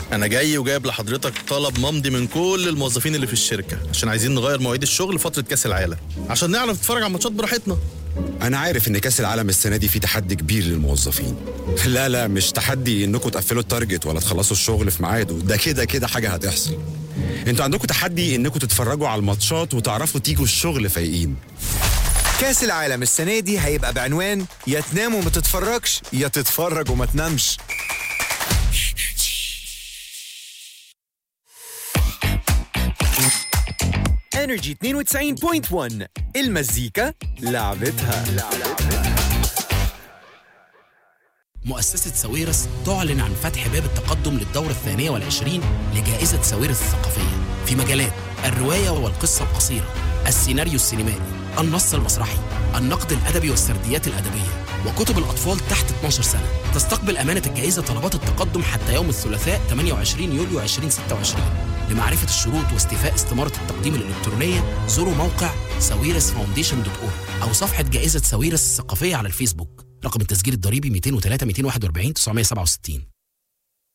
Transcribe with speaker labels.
Speaker 1: انا جاي وجايب لحضرتك طلب ممضي من كل الموظفين اللي في الشركه عشان عايزين نغير مواعيد الشغل فتره كاس العالم عشان نعرف نتفرج على الماتشات براحتنا
Speaker 2: انا عارف ان كاس العالم السنه دي فيه تحدي كبير للموظفين لا لا مش تحدي انكم تقفلوا التارجت ولا تخلصوا الشغل في ميعاده ده كده كده حاجه هتحصل انتوا عندكم تحدي انكم تتفرجوا على الماتشات وتعرفوا تيجوا الشغل فايقين
Speaker 3: كاس العالم السنة دي هيبقى بعنوان يا تنام وما تتفرجش يا تتفرج وما تنامش انرجي 92.1 المزيكا لعبتها
Speaker 4: مؤسسة ساويرس تعلن عن فتح باب التقدم للدورة الثانية والعشرين لجائزة ساويرس الثقافية في مجالات الرواية والقصة القصيرة السيناريو السينمائي النص المسرحي النقد الأدبي والسرديات الأدبية وكتب الأطفال تحت 12 سنة تستقبل أمانة الجائزة طلبات التقدم حتى يوم الثلاثاء 28 يوليو 2026 لمعرفة الشروط واستيفاء استمارة التقديم الإلكترونية زوروا موقع ساويرس فاونديشن دوت أورg أو صفحة جائزة ساويرس الثقافية على الفيسبوك رقم التسجيل الضريبي 203 241 967